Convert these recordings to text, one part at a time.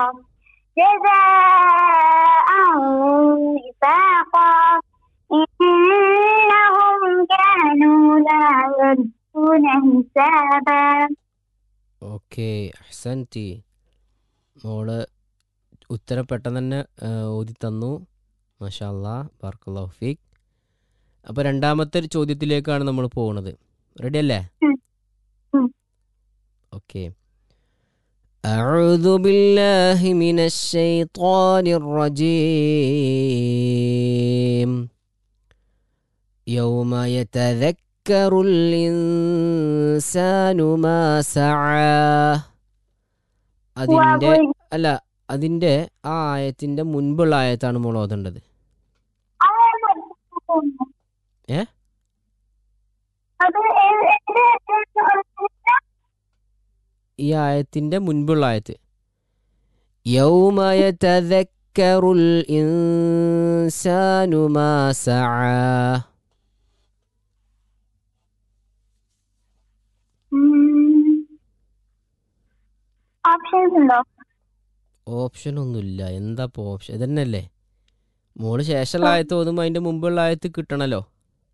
جزاء وفاقا إنهم كانوا لا يرجون حسابا okay അഹ്സൻറ്റി മോള് ഉത്തരം പെട്ടെന്ന് തന്നെ ആ, ഓതി തന്നു മഷാല്ലാ ബാർക്കല്ലാഹു ഫീഖ് അപ്പോൾ രണ്ടാമത്തെ ഒരു ചോദ്യത്തിലേക്കാണ് നമ്മൾ പോകുന്നത് റെഡി അല്ലേ ഉം. ഉം. ഓക്കെ أعوذ بالله من الشيطان الرجيم يوم يتذكر الإنسان ما سعى അതിൻ്റെ അല്ല അതിൻ്റെ ആ ആയത്തിൻ്റെ മുൻപുള്ള ആയത്താണ് മോൾ ഓതേണ്ടത് ഏ? അത് ഏത് ഏത് ഈ ആയത്തിൻ്റെ മുൻപുള്ള ആയത്ത് يوم يتذكر الإنسان ما سعى ഓപ്ഷൻസ് ഉണ്ടോ ഓപ്ഷൻ ഒന്നുമില്ല എന്താ ഇപ്പോൾ ഓപ്ഷൻ ഇതന്നെയല്ലേ മോള് ശേഷമുള്ള ആയത്ത് ഓതുമ്പോൾ അതിൻ്റെ മുമ്പുള്ള ആയത്ത് കിട്ടണല്ലോ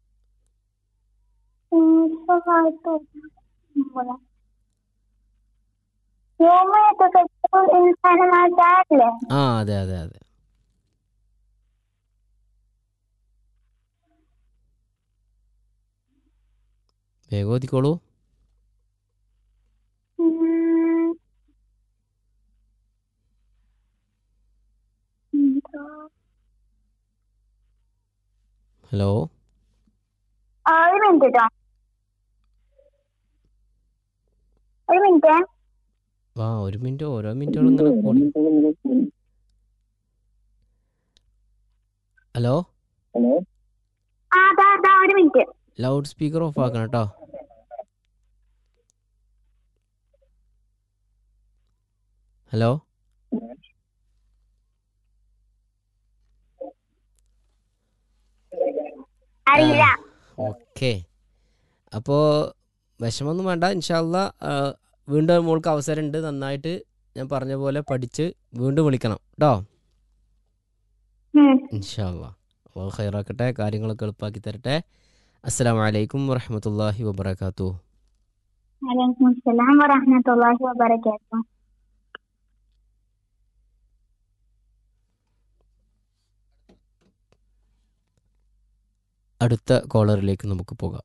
ഇൻസാനമാച്ചാലേ ആ അതെ അതെ അതെ വേഗം ഓതിക്കോളൂ ഹലോ ഒരു മിനിറ്റ് കേട്ടോ ഒരു മിനിറ്റ് ആ ഒരു മിനിറ്റ് ഓരോ മിനിറ്റുകളും ഇങ്ങനെ കൂടി ഹലോ ആ അതാ അതാ ഒരു മിനിറ്റ് ലൗഡ് സ്പീക്കർ ഓഫ് ആക്കണം കേട്ടോ ഹലോ അറിയില്ല ഓക്കെ അപ്പോൾ വിഷമൊന്നും വേണ്ട ഇൻഷാല്ല വീണ്ടും മോൾക്ക് അവസരമുണ്ട് നന്നായിട്ട് ഞാൻ പറഞ്ഞ പോലെ പഠിച്ച് വീണ്ടും വിളിക്കണം കേട്ടോ ഉം. ഇൻഷാല്ല അപ്പോൾ ഹൈറാക്കട്ടെ കാര്യങ്ങളൊക്കെ എളുപ്പമാക്കി തരട്ടെ അസ്സാം വലൈക്കും വറഹമത്തല്ലാഹി വബർക്കാത്തു വലൈക്കും അസ്സലാം വറഹ്മത്തുള്ളാഹി വബറകാതുഹു അടുത്ത കോളറിലേക്ക് നമുക്ക് പോകാം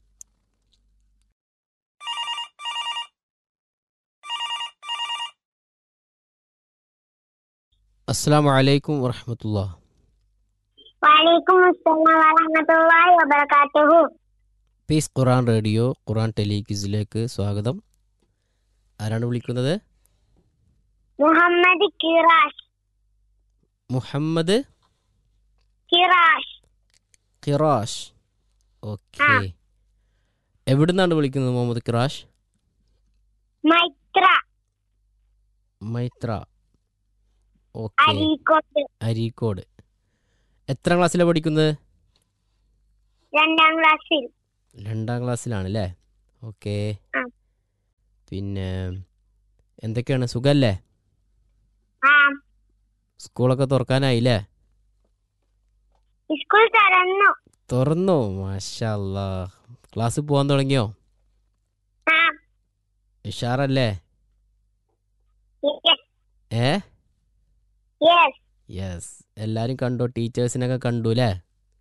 അസ്സാം വലൈക്കും വറഹമത്തുള്ള വലൈക്കും അസ്സലാം വറഹ്മത്തുള്ളാഹി വബറകാതുഹു പീസ് ഖുറാൻ റേഡിയോ ഖുറാൻ ടെലിക്വിസിലേക്ക് സ്വാഗതം ആരാണ് വിളിക്കുന്നത് മുഹമ്മദ് കിറാഷ് മുഹമ്മദ് കിറാഷ് ഖിറാഷ് ഓക്കെ എവിടുന്നാണ് വിളിക്കുന്നത് മുഹമ്മദ് ഖിറാഷ് മൈത്ര മൈത്ര ഓക്കെ അരീക്കോട്ട് അരീക്കോട് എത്ര ക്ലാസ്സിലാണ് പഠിക്കുന്നത് രണ്ടാം ക്ലാസ്സിൽ രണ്ടാം ക്ലാസ്സിലാണ് അല്ലേ ഓക്കെ ആ. പിന്നെ എന്തൊക്കെയാണ് സുഖല്ലേ ആ സ്കൂളൊക്കെ തുറക്കാനായില്ലേ സ്കൂൾ തുറന്നു തുറന്നു മാഷല്ല ക്ലാസ് പോകാൻ തുടങ്ങിയോ ആ ഉഷാറല്ലേ യെസ് ഏ യെസ് യെസ് എല്ലാരും കണ്ടോ ടീച്ചേഴ്സിനൊക്കെ കണ്ടു അല്ലേ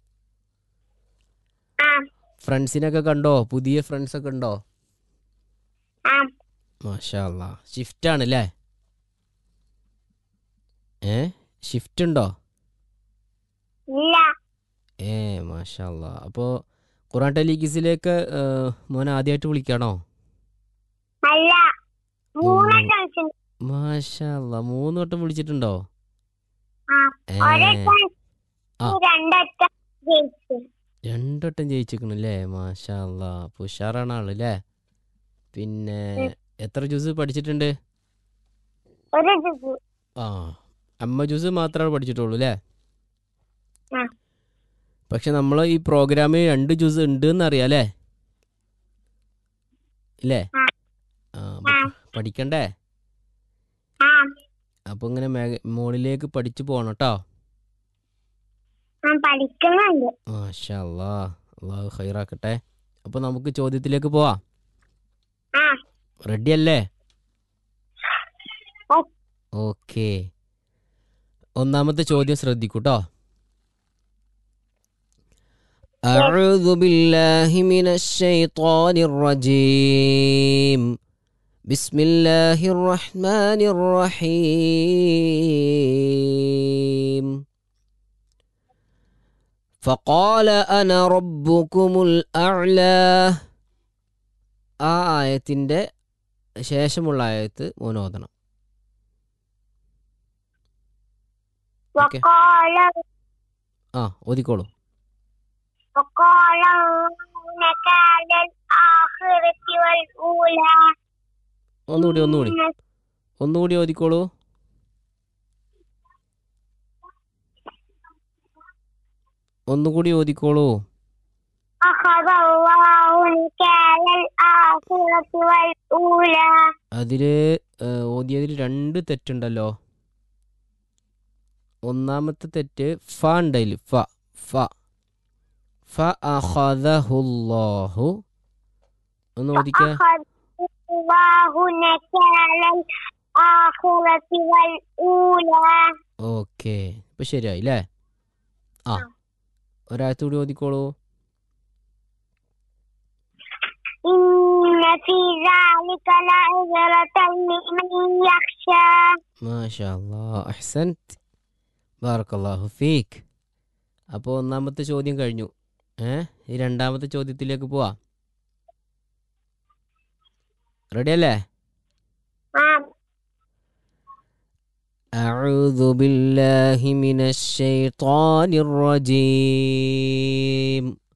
ആ ഫ്രണ്ട്സിനൊക്കെ കണ്ടോ പുതിയ ഫ്രണ്ട്സ് ഒക്കെ ഉണ്ടോ ആ മാഷല്ല ഷിഫ്റ്റ് ആണ് അല്ലേ ഏ ഷിഫ്റ്റ് ഉണ്ടോ ഇല്ല ഏ മാഷല്ല അപ്പോൾ ഖുറാൻ ടെലിഗിസിലേക്ക് മോൻ ആദ്യമായിട്ട് വിളിക്കാണോ അല്ല മൂന്ന് ഉം. ടെൻഷൻ മാഷല്ല മൂന്ന് വട്ടം വിളിച്ചിട്ടുണ്ടോ ആ ഏ ഒരട്ടം ആ. രണ്ടട്ടം ജയിച്ചു രണ്ടട്ടം ജയിച്ചിക്കണല്ലേ മാഷല്ല അപ്പോൾ ഉഷാറാണ് ആള് അല്ലേ പിന്നെ ഉം. എത്ര ജ്യൂസ് പഠിച്ചിട്ടുണ്ട് ഒരു ജുജു ആ അമ്മ ജ്യൂസ് മാത്രമേ പഠിച്ചിട്ടുള്ളൂ അല്ലേ ആ. പക്ഷെ നമ്മൾ ഈ പ്രോഗ്രാമിൽ രണ്ട് ജ്യൂസ് ഉണ്ട് എന്നറിയാം അല്ലേ ഇല്ലേ ആ. ആ ആ. പഠിക്കണ്ടേ ആ അപ്പോൾ ഇങ്ങനെ മേഘ മുകളിലേക്ക് പഠിച്ചു പോകണം കേട്ടോ ഞാൻ പഠിക്കുന്നുണ്ട് മാഷാ അല്ലാ അള്ളാഹു ഹൈറാക്കട്ടെ അപ്പോൾ നമുക്ക് ചോദ്യത്തിലേക്ക് പോവാം ആ റെഡി അല്ലേ ഓ. ഓക്കെ ഒന്നാമത്തെ ചോദ്യം ശ്രദ്ധിക്കൂട്ടോ أعوذ بالله من الشيطان الرجيم بسم الله الرحمن الرحيم فقال أنا ربكم الأعلى ആ ആയത്തിൻ്റെ ശേഷമുള്ള ആയത്ത് മോനോദനം ഓക്കെ وقال ആ ഓതിക്കോളൂ وقال إنك على الآخرة والأولى ഒന്നുകൂടി ഒന്നുകൂടി ഒന്നുകൂടി ഓതിക്കോളൂ ഒന്നുകൂടി ഓതിക്കോളൂ أخذ الله نكال الآخرة والأولى അതിൽ ഓതിയതിൽ രണ്ട് തെറ്റുണ്ടല്ലോ ഒന്നാമത്തെ തെറ്റ് ഫ ഉണ്ടതിൽ ഫ ഫ ഫ അഖദഹുല്ലാഹു ഒന്ന് ഓദിക്ക أخذ الله نكال الآخرة والأولى ഓക്കെ ഇപ്പൊ ശരിയായി അല്ലേ ആ ഒരാഴ്ച കൂടി ഓതിക്കോളൂ إن في ذلك لعبرة لمن يخشى മാഷാ അല്ലാ അഹ്സൻത് ബാറക്കല്ലാഹു ഫീക്ക് അപ്പോൾ ഒന്നാമത്തെ ചോദ്യം കഴിഞ്ഞു ഏ ഈ രണ്ടാമത്തെ ചോദ്യത്തിലേക്ക് പോവാം റെഡി അല്ലേ آه. أعوذ بالله من الشيطان الرجيم